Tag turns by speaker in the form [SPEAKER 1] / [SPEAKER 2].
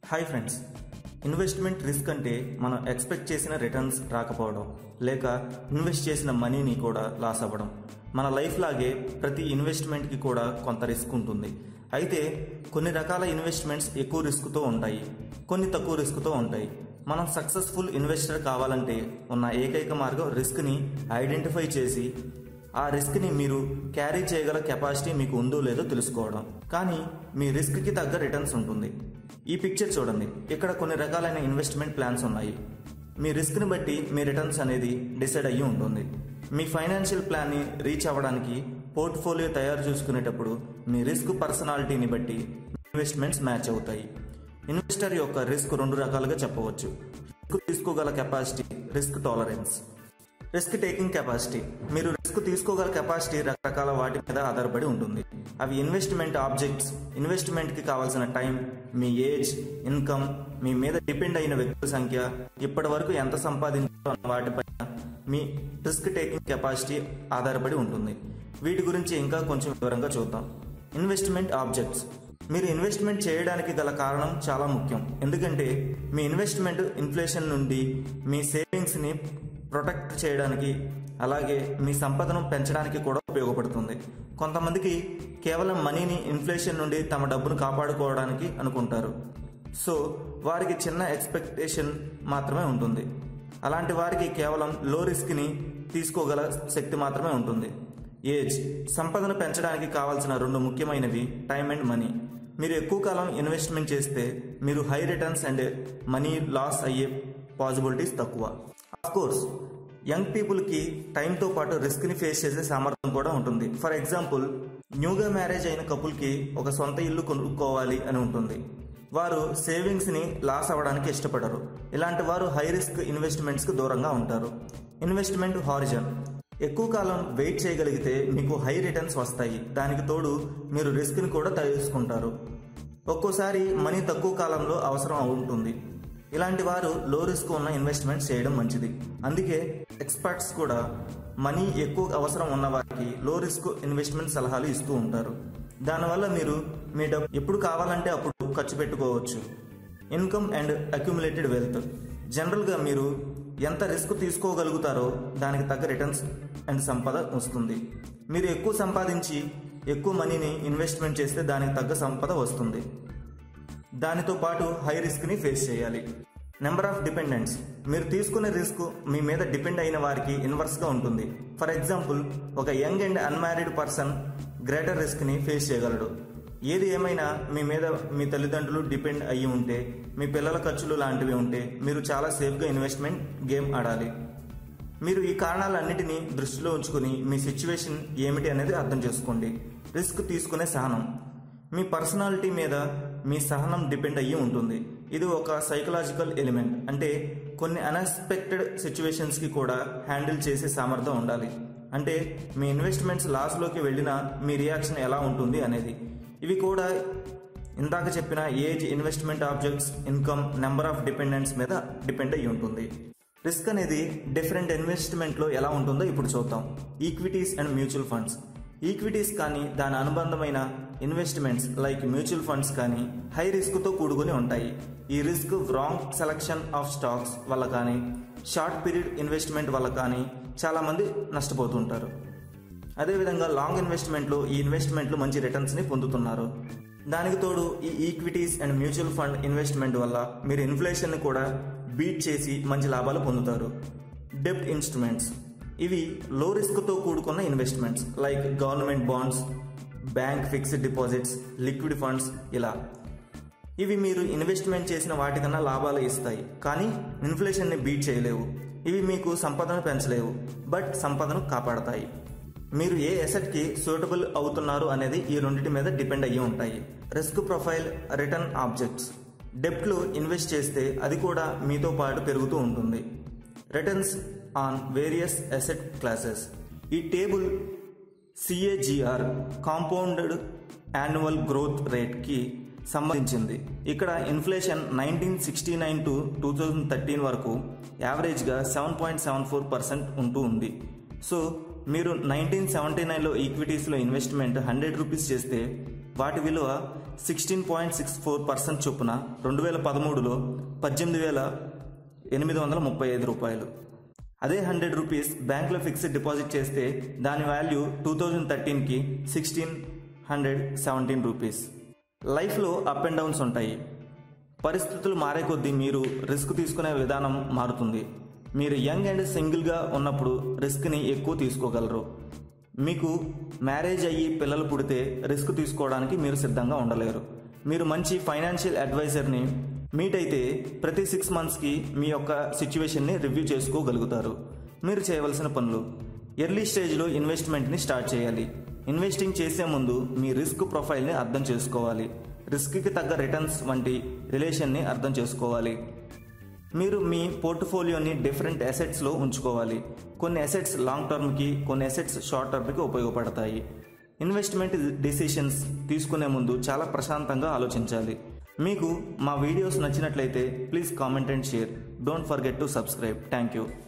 [SPEAKER 1] hi friends investment risk అంటే మనం expect చేసిన రిటర్న్స్ రాకపోవడం లేక ఇన్వెస్ట్ చేసిన మనీని కూడా లాస్ అవ్వడం మన లైఫ్ లాగే ప్రతి ఇన్వెస్ట్మెంట్కి కూడా కొంత రిస్క్ ఉంటుంది అయితే కొన్ని రకాల ఇన్వెస్ట్మెంట్స్ ఎక్కువ రిస్క్తో ఉంటాయి కొన్ని తక్కువ రిస్క్తో ఉంటాయి మనం సక్సెస్ఫుల్ ఇన్వెస్టర్ కావాలంటే ఉన్న ఏకైక మార్గం రిస్క్ని ఐడెంటిఫై చేసి ఆ రిస్క్ని మీరు క్యారీ చేయగల కెపాసిటీ మీకు ఉందో లేదో తెలుసుకోవడం కానీ మీ రిస్క్కి తగ్గ రిటర్న్స్ ఉంటుంది ఈ పిక్చర్ చూడండి ఇక్కడ కొన్ని రకాలైన ఇన్వెస్ట్మెంట్ ప్లాన్స్ ఉన్నాయి మీ రిస్క్ని బట్టి మీ రిటర్న్స్ అనేది డిసైడ్ అయ్యి ఉంటుంది మీ ఫైనాన్షియల్ ప్లాన్ని రీచ్ అవ్వడానికి పోర్ట్ఫోలియో తయారు చేసుకునేటప్పుడు మీ రిస్క్ పర్సనాలిటీని బట్టి ఇన్వెస్ట్మెంట్స్ మ్యాచ్ అవుతాయి ఇన్వెస్టర్ యొక్క రిస్క్ రెండు రకాలుగా చెప్పవచ్చు రిస్క్ తీసుకోగల capacity risk tolerance risk taking capacity మీరు రిస్క్ తీసుకోగల కెపాసిటీ రకరకాల వాటి మీద ఆధారపడి ఉంటుంది అవి ఇన్వెస్ట్మెంట్ ఆబ్జెక్ట్స్ ఇన్వెస్ట్మెంట్కి కావాల్సిన టైం మీ ఏజ్ ఇన్కమ్ మీ మీద డిపెండ్ అయిన వ్యక్తుల సంఖ్య ఇప్పటి వరకు ఎంత సంపాదించాలో అన్న వాటిపైన మీ రిస్క్ టేకింగ్ కెపాసిటీ ఆధారపడి ఉంటుంది వీటి గురించి ఇంకా కొంచెం వివరంగా చూద్దాం ఇన్వెస్ట్మెంట్ ఆబ్జెక్ట్స్ మీరు ఇన్వెస్ట్మెంట్ చేయడానికి గల కారణం చాలా ముఖ్యం ఎందుకంటే మీ ఇన్వెస్ట్మెంట్ ఇన్ఫ్లేషన్ నుండి మీ సేవింగ్స్ని ప్రొటెక్ట్ చేయడానికి అలాగే మీ సంపదను పెంచడానికి కూడా ఉపయోగపడుతుంది కొంతమందికి కేవలం మనీని ఇన్ఫ్లేషన్ నుండి తమ డబ్బును కాపాడుకోవడానికి అనుకుంటారు సో వారికి చిన్న ఎక్స్పెక్టేషన్ మాత్రమే ఉంటుంది అలాంటి వారికి కేవలం లో రిస్క్ని తీసుకోగల శక్తి మాత్రమే ఉంటుంది ఏజ్ సంపదను పెంచడానికి కావాల్సిన రెండు ముఖ్యమైనవి టైం అండ్ మనీ మీరు ఎక్కువ కాలం ఇన్వెస్ట్మెంట్ చేస్తే మీరు high returns and money loss అయ్యే పాసిబిలిటీస్ తక్కువ కోర్స్ యంగ్ పీపుల్కి టైంతో పాటు రిస్క్ని ఫేస్ చేసే సామర్థ్యం కూడా ఉంటుంది ఫర్ ఎగ్జాంపుల్ న్యూగా మ్యారేజ్ అయిన కపుల్కి ఒక సొంత ఇల్లు కొనుక్కోవాలి అని ఉంటుంది వారు సేవింగ్స్ని లాస్ అవ్వడానికి ఇష్టపడరు ఇలాంటి వారు హై రిస్క్ ఇన్వెస్ట్మెంట్స్కి దూరంగా ఉంటారు ఇన్వెస్ట్మెంట్ హారిజన్ ఎక్కువ కాలం వెయిట్ చేయగలిగితే మీకు హై రిటర్న్స్ వస్తాయి దానికి తోడు మీరు రిస్క్ని కూడా తీసుకుంటారు ఒక్కోసారి మనీ తక్కువ కాలంలో అవసరం ఉంటుంది ఇలాంటి వారు లో రిస్క్ ఉన్న ఇన్వెస్ట్మెంట్స్ చేయడం మంచిది అందుకే ఎక్స్పర్ట్స్ కూడా మనీ ఎక్కువ అవసరం ఉన్న వారికి లో రిస్క్ ఇన్వెస్ట్మెంట్ సలహాలు ఇస్తూ ఉంటారు దానివల్ల మీరు మీ డబ్బు ఎప్పుడు కావాలంటే అప్పుడు ఖర్చు పెట్టుకోవచ్చు ఇన్కమ్ అండ్ అక్యుములేటెడ్ వెల్త్ జనరల్గా మీరు ఎంత రిస్క్ తీసుకోగలుగుతారో దానికి తగ్గ రిటర్న్స్ అండ్ సంపద వస్తుంది మీరు ఎక్కువ సంపాదించి ఎక్కువ మనీని ఇన్వెస్ట్మెంట్ చేస్తే దానికి తగ్గ సంపద వస్తుంది దానితో పాటు హై రిస్క్ని ఫేస్ చేయాలి నెంబర్ ఆఫ్ డిపెండెంట్స్ మీరు తీసుకునే రిస్క్ మీ మీద డిపెండ్ అయిన వారికి ఇన్వర్స్గా ఉంటుంది ఫర్ ఎగ్జాంపుల్ ఒక young and unmarried person greater రిస్క్ని ఫేస్ చేయగలడు ఏది ఏమైనా మీ మీద మీ తల్లిదండ్రులు డిపెండ్ అయ్యి ఉంటే మీ పిల్లల ఖర్చులు లాంటివి ఉంటే మీరు చాలా సేఫ్గా ఇన్వెస్ట్మెంట్ గేమ్ ఆడాలి మీరు ఈ కారణాలన్నిటినీ దృష్టిలో ఉంచుకుని మీ సిచ్యువేషన్ ఏమిటి అనేది అర్థం చేసుకోండి రిస్క్ తీసుకునే సహనం మీ పర్సనాలిటీ మీద మీ సహనం డిపెండ్ అయ్యి ఉంటుంది ఇది ఒక సైకలాజికల్ ఎలిమెంట్ అంటే కొన్ని అన్ఎక్స్పెక్టెడ్ సిచ్యువేషన్స్కి కూడా హ్యాండిల్ చేసే సామర్థ్యం ఉండాలి అంటే మీ ఇన్వెస్ట్మెంట్స్ లాస్లోకి వెళ్ళినా మీ రియాక్షన్ ఎలా ఉంటుంది అనేది ఇవి కూడా ఇందాక చెప్పిన age investment objects income number of dependents మీద డిపెండ్ అయ్యి ఉంటుంది రిస్క్ అనేది డిఫరెంట్ ఇన్వెస్ట్మెంట్లో ఎలా ఉంటుందో ఇప్పుడు చూద్దాం equities and mutual funds equities కానీ దాని అనుబంధమైన ఇన్వెస్ట్మెంట్స్ లైక్ మ్యూచువల్ ఫండ్స్ కానీ హై రిస్క్తో కూడుకొని ఉంటాయి ఈ risk wrong selection of stocks వల్ల కానీ షార్ట్ పీరియడ్ ఇన్వెస్ట్మెంట్ వల్ల కానీ చాలామంది నష్టపోతుంటారు అదేవిధంగా లాంగ్ ఇన్వెస్ట్మెంట్లో ఈ ఇన్వెస్ట్మెంట్లు మంచి రిటర్న్స్ని పొందుతున్నారు దానికి తోడు ఈ equities and mutual fund investment వల్ల మీరు ఇన్ఫ్లేషన్ని కూడా బీట్ చేసి మంచి లాభాలు పొందుతారు డెప్ట్ ఇన్స్ట్రుమెంట్స్ ఇవి లో రిస్క్తో కూడుకున్న investments like government bonds bank fixed deposits liquid funds ఇలా ఇవి మీరు ఇన్వెస్ట్మెంట్ చేసిన వాటికన్నా లాభాలు ఇస్తాయి కానీ ఇన్ఫ్లేషన్ని బీట్ చేయలేవు ఇవి మీకు సంపదను పెంచలేవు బట్ సంపదను కాపాడతాయి మీరు ఏ ఎసెట్కి సూటబుల్ అవుతున్నారు అనేది ఈ రెండింటి మీద డిపెండ్ అయ్యి ఉంటాయి రిస్క్ ప్రొఫైల్ రిటర్న్ ఆబ్జెక్ట్స్ డెప్ట్లో ఇన్వెస్ట్ చేస్తే అది కూడా మీతో పాటు పెరుగుతూ ఉంటుంది returns on various asset classes ఈ table CAGR compounded annual growth రేట్కి సంబంధించింది ఇక్కడ inflation nineteen sixty nine to two thousand thirteen వరకు యావరేజ్గా seven point seven four percent ఉంటూ ఉంది సో మీరు నైన్టీన్ సెవెంటీ నైన్లో ఈక్విటీస్లో ఇన్వెస్ట్మెంట్ హండ్రెడ్ రూపీస్ చేస్తే వాటి విలువ sixteen point six four percent చొప్పున రెండు వేల పదమూడులో పద్దెనిమిది వేల ఎనిమిది వందల ముప్పై ఐదు రూపాయలు అదే హండ్రెడ్ రూపీస్ బ్యాంక్లో ఫిక్స్డ్ డిపాజిట్ చేస్తే దాని వాల్యూ టూ థౌజండ్ థర్టీన్కి సిక్స్టీన్ హండ్రెడ్ సెవెంటీన్ రూపీస్ లైఫ్లో అప్ అండ్ డౌన్స్ ఉంటాయి పరిస్థితులు మారే కొద్దీ మీరు రిస్క్ తీసుకునే విధానం మారుతుంది మీరు యంగ్ అండ్ సింగిల్గా ఉన్నప్పుడు రిస్క్ని ఎక్కువ తీసుకోగలరు మీకు మ్యారేజ్ అయ్యి పిల్లలు పుడితే రిస్క్ తీసుకోవడానికి మీరు సిద్ధంగా ఉండలేరు మీరు మంచి ఫైనాన్షియల్ అడ్వైజర్ని మీట్ అయితే ప్రతి సిక్స్ మంత్స్కి మీ యొక్క సిచ్యువేషన్ని రివ్యూ చేసుకోగలుగుతారు మీరు చేయవలసిన పనులు ఎర్లీ స్టేజ్లో ఇన్వెస్ట్మెంట్ని స్టార్ట్ చేయాలి ఇన్వెస్టింగ్ చేసే ముందు మీ రిస్క్ ప్రొఫైల్ని అర్థం చేసుకోవాలి రిస్క్కి తగ్గ రిటర్న్స్ వంటి రిలేషన్ని అర్థం చేసుకోవాలి మీరు మీ పోర్ట్ఫోలియోని డిఫరెంట్ అసెట్స్లో ఉంచుకోవాలి కొన్ని అసెట్స్ లాంగ్ టర్మ్కి కొన్ని అసెట్స్ షార్ట్ టర్మ్కి ఉపయోగపడతాయి ఇన్వెస్ట్మెంట్ డిసిషన్స్ తీసుకునే ముందు చాలా ప్రశాంతంగా ఆలోచించాలి మీకు మా వీడియోస్ నచ్చినట్లయితే please comment and share don't forget to subscribe thank you